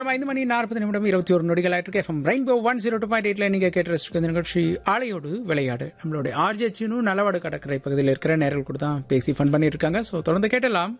ஐந்து மணி நாற்பது நிமிடம் இருபத்தி ஒரு நொடிகள் ஆயிட்டு FM rainbow one zero two point எயிட்ல நீங்க கேட்டு ரசிக்க நிகழ்ச்சி ஆலையோடு விளையாடு நம்மளுடைய ஆர்ஜே சீனு நல்லவாடு கடற்கரை பகுதியில் இருக்கிற நேரில் கூட தான் பேசி ஃபன் பண்ணிட்டு இருக்காங்க ஸோ தொடர்ந்து கேட்டலாம்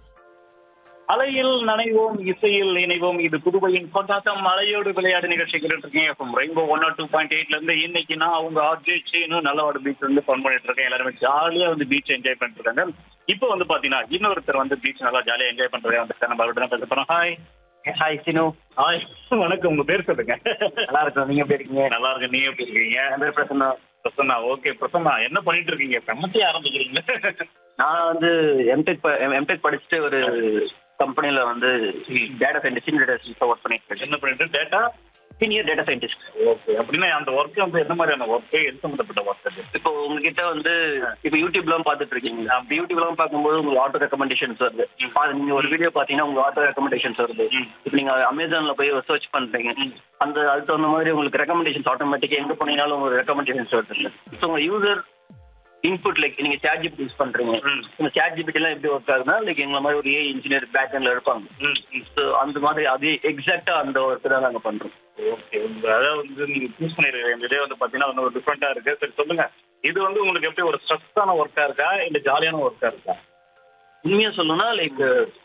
அலையில் நனைவோம் இசையில் இணைவோம் இது புதுவையின் கொண்டாட்டம் அலையோடு விளையாடு நிகழ்ச்சி கேட்டுட்டு இருக்கேன் FM rainbow one R two point எயிட்ல இருந்து இன்னைக்கு நான் அவங்க ஆர்ஜே சீனு நல்லவாடு பீச் வந்து ஃபன் பண்ணிட்டு இருக்கேன் எல்லாருமே ஜாலியா வந்து பீச் என்ஜாய் பண்ணிட்டு இருக்காங்க இப்போ வந்து பாத்தீங்கன்னா இன்னொருத்தர் வந்து பீச் நல்லா ஜாலியா என்ஜாய் பண்றதே வந்து நம்ம அவர்கிட்ட தான் பேச போறோம் ஹாய் ஹாய் சினு ஹாய் வணக்கம் உங்க பேர் சொல்லுங்க நல்லா இருக்கோம் நீங்க எப்படி இருக்கீங்க நல்லா இருக்கு நீங்க எப்படி இருக்கீங்க என் பேர் பிரசன்னா பிரசன்னா ஓகே பிரசன்னா என்ன பண்ணிட்டு இருக்கீங்க கம்மத்தி ஆரம்பிக்கிறீங்க நான் வந்து எம்டெக் எம்டெக் படிச்சுட்டு ஒரு கம்பெனில வந்து data scientist senior data scientist work பண்ணிட்டு இருக்கேன் என்ன பண்ணிட்டு data senior data scientist okay அப்படின்னா அந்த ஒர்க் வந்து எந்த மாதிரியான ஒர்க் எது சம்பந்தப்பட்ட ஒர்க் அது இப்போ உங்ககிட்ட வந்து இப்போ யூடியூப்லாம் பார்த்துட்டு இருக்கீங்க அப்படி யூடியூப்லாம் பார்க்கும்போது உங்களுக்கு ஆட்டோ ரெக்கமெண்டேஷன்ஸ் வருது பா- நீங்க ஒரு வீடியோ பார்த்தீங்கன்னா உங்களுக்கு ஆட்டோ ரெக்கமெண்டேஷன்ஸ் வருது ம். இப்போ நீங்க அமேசான்ல போய் சர்ச் பண்றீங்க அந்த அதுக்கு தகுந்த மாதிரி உங்களுக்கு ரெக்கமெண்டேஷன்ஸ் ஆட்டோமேட்டிக்கா எங்க போனீங்கனாலும் உங்களுக்கு ரெக்கமெண்டேஷன்ஸ் வருது ஸோ உங்க யூசர் இன்புட் லைக் நீங்க சேட் ஜிபிடி யூஸ் பண்றீங்க ம். இந்த சேட் ஜிபிடி எல்லாம் எப்படி ஒர்க் ஆகுதுன்னா லைக் எங்களை மாதிரி ஒரு ஏ இன்ஜினியர் பேக் எண்ட்ல இருப்பாங்க ம் ம் ஸோ அந்த மாதிரி அது எக்ஸாக்டா அந்த ஒர்க் தான் நாங்க பண்றோம் ஓகே உங்க அதாவது வந்து நீங்க சூஸ் பண்ணிருக்க இந்த இதே வந்து பாத்தீங்கன்னா வந்து ஒரு டிஃப்ரெண்டா இருக்கு சரி சொல்லுங்க இது வந்து உங்களுக்கு எப்படி ஒரு ஸ்ட்ரெஸ்ஸான ஒர்க்கா இருக்கா இல்ல ஜாலியான ஒர்க்கா இருக்கா உண்மையா சொல்லணும்னா லைக்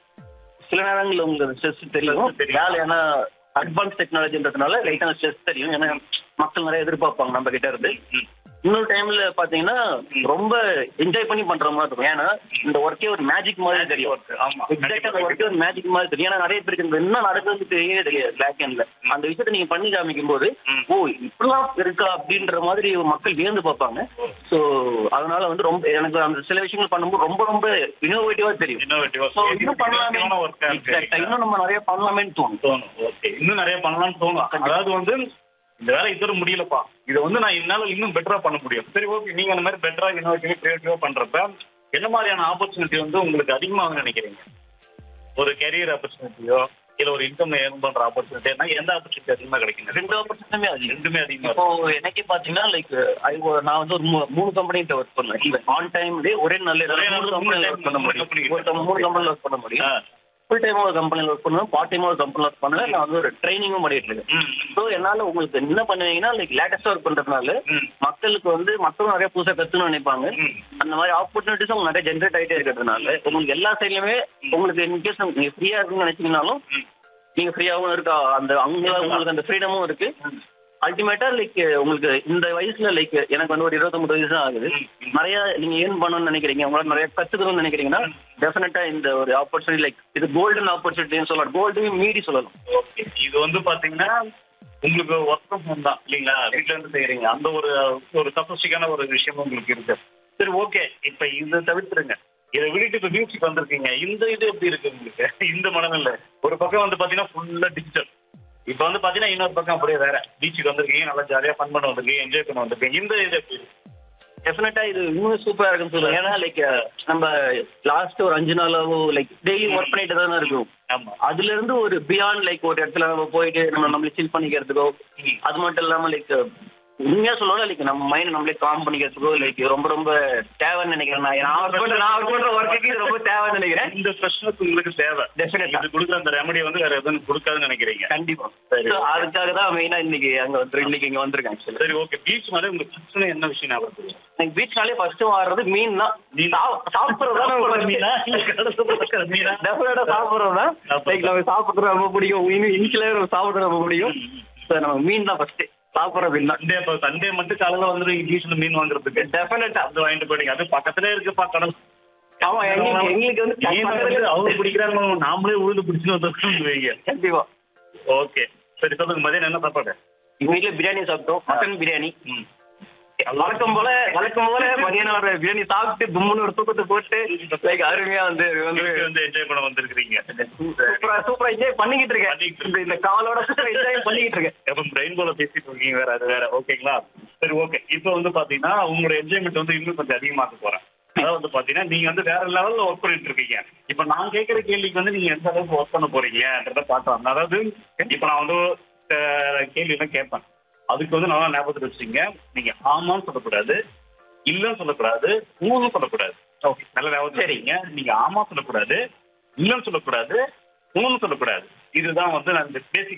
சில நேரங்கள்ல உங்களுக்கு ஸ்ட்ரெஸ் தெரியும் தெரியும். வேலை ஏன்னா அட்வான்ஸ் டெக்னாலஜின்றதுனால லைட்டான ஸ்ட்ரெஸ் தெரியும் ஏன்னா மக்கள் நிறைய எதிர்பார்ப்பாங்க நம்ம கிட்ட இருந்து ம். இன்னொரு டைம்ல பாத்தீங்கன்னா ரொம்ப என்ஜாய் பண்ணி பண்ற மாதிரி இருக்கும் ஏன்னா இந்த ஒர்க்கே ஒரு மேஜிக் மாதிரி தெரியும் work. ஆமா. எக்ஸாக்டா அந்த ஒர்க்கே ஒரு மேஜிக் மாதிரி தெரியும் ஏன்னா நிறைய பேருக்கு இந்த என்ன நடக்குது தெரியவே தெரியாது பேக் எண்ட்ல அந்த விஷயத்தை நீங்க பண்ணி காமிக்கும் போது ம். ஓ இப்படிலாம் இருக்கா அப்படின்ற மாதிரி மக்கள் வியந்து பார்ப்பாங்க சோ அதனால வந்து ரொம்ப எனக்கு அந்த சில விஷயங்கள் பண்ணும்போது ரொம்ப ரொம்ப இனோவேட்டிவா தெரியும் இன்னோவேட்டிவா So, இன்னும் பண்ணலாமே ஒர்க்கா Exact ஆ, இருக்கு இன்னும் நம்ம நிறைய பண்ணலாமேன்னு தோணும் தோணும் ஓகே இன்னும் நிறைய பண்ணலாம்னு தோணும் அதாவது வந்து இந்த வேலை இதோட முடியலப்பா இதை வந்து நான் என்னால இன்னும் பெட்டரா பண்ண முடியும் சரி ஓகே நீங்க அந்த மாதிரி பெட்டரா இன்னோவேட்டிவா கிரியேட்டிவா பண்றப்ப என்ன மாதிரியான ஆப்பர்ச்சுனிட்டி வந்து உங்களுக்கு அதிகமாக நினைக்கிறீங்க ஒரு கெரியர் ஆப்பர்ச்சுனிட்டியோ இல்ல ஒரு இன்கம் ஏர்ன் பண்ற ஆப்பர்ச்சுனிட்டினா எந்த ஆப்பர்ச்சுனிட்டி அதிகமா கிடைக்கும் ரெண்டு ஆப்பர்ச்சுனிட்டியுமே அதிகம் ரெண்டுமே அதிகமா இப்போ எனக்கே பாத்தீங்கன்னா லைக் நான் வந்து ஒரு மூ- மூணு கம்பெனிட்ட ஒர்க் பண்ணேன் ஆன் டைம் ஒரே நல்ல ஒரே மூணு நாள்ல மூணு கம்பெனில time ஒர்க் பண்ண மூணு முடியும் company ஒரு com- மூணு கம்பெனில ஒர்க் பண்ண முடியும் ஆ. ஃபுல் டைம் ஒரு கம்பெனில ஒர்க் பண்ணுவேன் பார்ட் டைம் ஒரு கம்பெனில ஒர்க் பண்ணுவேன் நான் வந்து ஒரு ட்ரைனிங்கும் பண்ணிட்டு இருக்கேன் ம், ஸோ என்னால உங்களுக்கு என்ன பண்ணுவீங்கன்னா லைக் லேட்டஸ்டா ஒர்க் பண்றதுனால ம். மக்களுக்கு வந்து மக்களும் நிறைய புதுசா கத்துன்னு நினைப்பாங்க ம். அந்த மாதிரி ஆப்பர்ச்சுனிட்டிஸும் உங்களுக்கு நிறைய ஜென்ரேட் ஆயிட்டே இருக்கிறதுனால உங்களுக்கு எல்லா சைட்லயுமே உங்களுக்கு இன்கேஸ் நீங்க ஃப்ரீயா இருக்குன்னு நினைச்சீங்கனாலும் ம். நீங்க ஃப்ரீயாவும் இருக்கா அந்த அங்க உங்களுக்கு அந்த ஃப்ரீடமும் இருக்கு அல்டிமேட்டா லைக் உங்களுக்கு இந்த வயசுல லைக் எனக்கு வந்து ஒரு இருபத்தொன்பது வயசு தான் ஆகுது ம், ம். நிறைய நீங்க ஏர்ன் பண்ணணும்னு நினைக்கிறீங்க உங்களால நிறைய கத்துக்கணும்னு நினைக்கிறீங்கன்னா டெஃபினட்டா இந்த ஒரு ஆப்பர்ச்சுனிட்டி லைக் இது கோல்டன் ஆப்பர்ச்சுனிட்டின்னு சொல்லலாம் கோல்டையும் மீறி சொல்லலாம் ஓகே இது வந்து பாத்தீங்கன்னா உங்களுக்கு ஒர்க் ஃப்ரம் ஹோம் தான் இல்லைங்களா வீட்ல இருந்து செய்யறீங்க அந்த ஒரு ஒரு சஃபஸ்டிக்கான ஒரு விஷயம் உங்களுக்கு இருக்கு சரி ஓகே இப்ப இதை தவிர்த்துருங்க இதை விட்டுட்டு இப்ப மியூசிக் வந்திருக்கீங்க இந்த இது எப்படி இருக்கு உங்களுக்கு இந்த மனநிலை ஒரு பக்கம் வந்து பாத்தீங்கன்னா ஃபுல்லா டிஜிட்டல் இப்ப வந்து பாத்தீங்கன்னா இன்னொரு பக்கம் அப்படியே வேற பீச்சுக்கு வந்திருக்கீங்க நல்லா ஜாலியா ஃபன் பண்ண வந்திருக்கீங்க என்ஜாய் பண்ண வந்திருக்கீங்க இந்த இது எப்படி இருக்கு டெஃபினட்டா இது இன்னும் சூப்பரா இருக்குன்னு சொல்லுவேன் ஏன்னா லைக் நம்ம லாஸ்ட் ஒரு அஞ்சு நாளாவோ லைக் டெய்லி ஒர்க் பண்ணிட்டு தானே இருக்கும் ஆமா அதுல இருந்து ஒரு பியாண்ட் லைக் ஒரு இடத்துல நம்ம போயிட்டு நம்ம நம்மளே சில் பண்ணிக்கிறதுக்கோ ம். அது மட்டும் இல்லாம லைக் உண்மையா சொல்லணும் லைக் நம்ம மைண்ட் நம்மளே காம் பண்ணிக்கிறதுக்கோ லைக் ரொம்ப ரொம்ப தேவைன்னு நினைக்கிறேன் நான் நான் work பண்ற நான் work பண்ற ஒர்க்குக்கு இது ரொம்ப தேவைன்னு நினைக்கிறேன் இந்த ஃப்ரெஷ்னஸ் உங்களுக்கு தேவை Definitely. இது கொடுக்குற அந்த ரெமடி வந்து வேற எதுவும் கொடுக்காதுன்னு நினைக்கிறீங்க கண்டிப்பா சரி. So, அதுக்காக தான் மெயினா இன்னைக்கு அங்க வந்து இன்னைக்கு இங்க வந்திருக்கேன் ஆக்சுவலி சரி ஓகே பீச் மேலே உங்களுக்கு பிரச்சனை என்ன விஷயம் ஞாபகம் இருக்கு? எனக்கு பீச்னாலே ஃபர்ஸ்ட் வர்றது மீன் தான் மீன். சாப்பிடுறது சாப்பிடுற மீனா? இல்ல கடல்ல இருக்கிற மீனா? டெஃபினட்டா சாப்பிடுறது தான் சாப்பிடுறது. லைக் நம்ம சாப்பிடுறது ரொம்ப பிடிக்கும் இன்னும் இனிஷியலாக நம்ம சாப்பிடுறது ரொம்ப பிடிக்கும் ம், ம். சார் நம்ம மீன் தான் ஃபர்ஸ்ட் சாப்பிடுற மீன் தான் சண்டே அப்ப சண்டே மட்டும் காலையில வந்துடும் பீச்ல மீன் வாங்குறதுக்கு டெஃபினட்டா அது வாங்கிட்டு போயிடுங்க அது பக்கத்துலயே இருக்குப்பா கடல் ஆமா எங்களுக்கு எங்களுக்கு வந்து மீன் வந்து அவங்க பிடிக்கிறாங்க நாமளே உழுது பிடிச்சுன்னு வந்துருக்கோம் கண்டிப்பா ஓகே சரி சொல்லுங்க மதியம் என்ன சாப்பாடு எங்க வீட்டுல பிரியாணி சாப்பிட்டோம் மட்டன் பிரியாணி ம். வழக்கம் போல வழக்கம் போல மதியானம் ஒரு பிரியாணி சாப்பிட்டு தும்முன்னு ஒரு தூக்கத்தை போட்டு லைக் அருமையா வந்து வந்து வீட்டுக்கு வந்து என்ஜாய் பண்ண வந்திருக்கிறீங்க சூப்பரா சூப்பரா என்ஜாய் பண்ணிக்கிட்டு இருக்கேன் பண்ணிக்கிட்டு இந்த- இந்த காலோட சூப்பரா என்ஜாய் பண்ணிக்கிட்டு இருக்கேன் எப்ப பிரெயின் போல பேசிட்டு இருக்கீங்க வேற அது வேற ஓகேங்களா சரி ஓகே இப்போ வந்து பாத்தீங்கன்னா உங்களோட என்ஜாய்மெண்ட் வந்து இன்னும் கொஞ்சம் அதிகமாக்க போறேன் அதாவது வந்து பாத்தீங்கன்னா நீங்க வந்து வேற லெவல்ல ஒர்க் பண்ணிட்டு இருக்கீங்க இப்ப நான் கேட்கிற கேள்விக்கு வந்து நீங்க எந்த அளவுக்கு ஒர்க் பண்ண போறீங்கன்றத பார்த்தோம் அதாவது இப்ப நான் வந்து அஹ், கேள்வி எல்லாம் கேட்பேன் அதுக்கு வந்து நல்லா ஞாபகத்தில் வச்சுங்க நீங்க ஆமான்னு சொல்லக்கூடாது இல்லன்னு சொல்லக்கூடாது ஊன்னு சொல்லக்கூடாது ஓகே நல்ல ஞாபகம் சரிங்க நீங்க ஆமா சொல்லக்கூடாது இல்லன்னு சொல்லக்கூடாது மூணு சொல்லக்கூடாது இதுதான் வந்து நான் இந்த பேசிக்